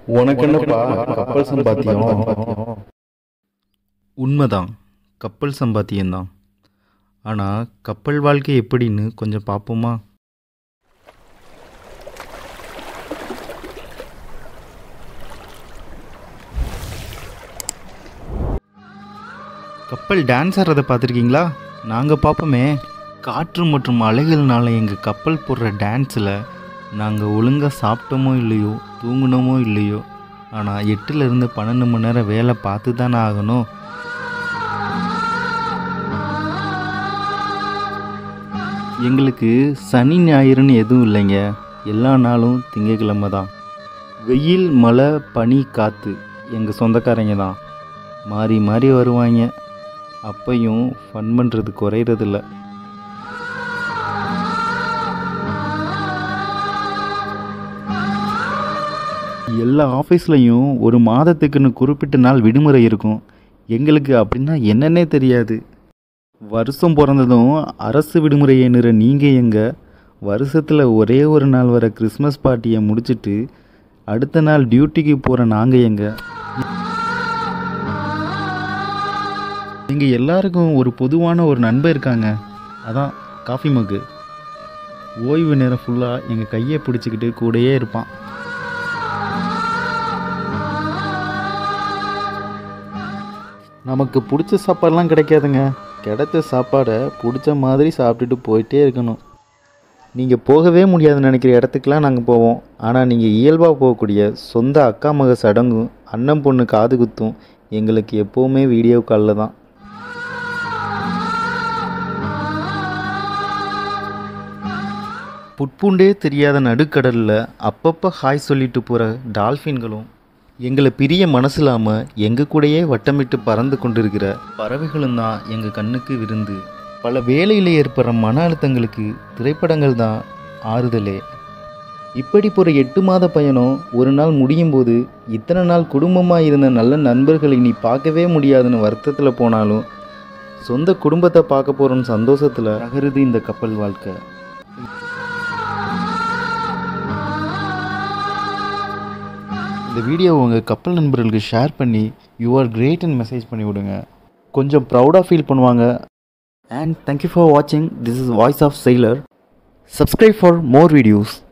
உனக்கு என்னப்பா கப்பல் சம்பாத்தியம் உண்மைதான் கப்பல் சம்பாத்தியம்தான் ஆனால் கப்பல் வாழ்க்கை எப்படின்னு கொஞ்சம் பார்ப்போமா கப்பல் டான்ஸ் ஆடுறதை பார்த்துருக்கீங்களா நாங்கள் பார்ப்போமே காற்று மற்றும் அலைகள்னால எங்கள் கப்பல் போடுற டான்ஸில் நாங்கள் ஒழுங்காக சாப்பிட்டோமோ இல்லையோ தூங்கினோமோ இல்லையோ ஆனால் எட்டுலேருந்து பன்னெண்டு மணி நேரம் வேலை பார்த்து தானே ஆகணும் எங்களுக்கு சனி ஞாயிறுன்னு எதுவும் இல்லைங்க எல்லா நாளும் திங்கக்கிழமை தான் வெயில் மழை பனி காற்று எங்கள் சொந்தக்காரங்க தான் மாறி மாறி வருவாங்க அப்பையும் ஃபன் பண்ணுறது குறையிறதில்ல எல்லா ஆஃபீஸ்லேயும் ஒரு மாதத்துக்குன்னு குறிப்பிட்ட நாள் விடுமுறை இருக்கும் எங்களுக்கு அப்படின்னா என்னன்னே தெரியாது வருஷம் பிறந்ததும் அரசு விடுமுறை எண்ணுற நீங்கள் எங்கே வருஷத்தில் ஒரே ஒரு நாள் வர கிறிஸ்மஸ் பார்ட்டியை முடிச்சிட்டு அடுத்த நாள் டியூட்டிக்கு போகிற நாங்கள் எங்கே எங்கள் எல்லாருக்கும் ஒரு பொதுவான ஒரு நண்பர் இருக்காங்க அதான் காஃபி மக்கு ஓய்வு நேரம் ஃபுல்லாக எங்கள் கையை பிடிச்சிக்கிட்டு கூடயே இருப்பான் நமக்கு பிடிச்ச சாப்பாடெலாம் கிடைக்காதுங்க கிடைச்ச சாப்பாடை பிடிச்ச மாதிரி சாப்பிட்டுட்டு போயிட்டே இருக்கணும் நீங்கள் போகவே முடியாதுன்னு நினைக்கிற இடத்துக்குலாம் நாங்கள் போவோம் ஆனால் நீங்கள் இயல்பாக போகக்கூடிய சொந்த அக்கா மக சடங்கும் அண்ணன் பொண்ணு காது குத்தும் எங்களுக்கு எப்போவுமே வீடியோ காலில் தான் புட்பூண்டே தெரியாத நடுக்கடலில் அப்பப்போ ஹாய் சொல்லிட்டு போகிற டால்ஃபின்களும் எங்களை பிரிய மனசில்லாமல் எங்கள் கூடயே வட்டமிட்டு பறந்து கொண்டிருக்கிற பறவைகளும் தான் எங்கள் கண்ணுக்கு விருந்து பல வேலையில் ஏற்படுற மன அழுத்தங்களுக்கு திரைப்படங்கள் தான் ஆறுதலே இப்படி போகிற எட்டு மாத பயணம் ஒரு நாள் முடியும் போது இத்தனை நாள் குடும்பமாக இருந்த நல்ல நண்பர்களை நீ பார்க்கவே முடியாதுன்னு வருத்தத்தில் போனாலும் சொந்த குடும்பத்தை பார்க்க போகிறோன்னு சந்தோஷத்தில் நகருது இந்த கப்பல் வாழ்க்கை இந்த வீடியோ உங்கள் கப்பல் நண்பர்களுக்கு ஷேர் பண்ணி யூ ஆர் கிரேட்னு மெசேஜ் பண்ணி விடுங்க கொஞ்சம் ப்ரௌடாக ஃபீல் பண்ணுவாங்க அண்ட் தேங்க்யூ ஃபார் வாட்சிங் this is voice of sailor subscribe for more videos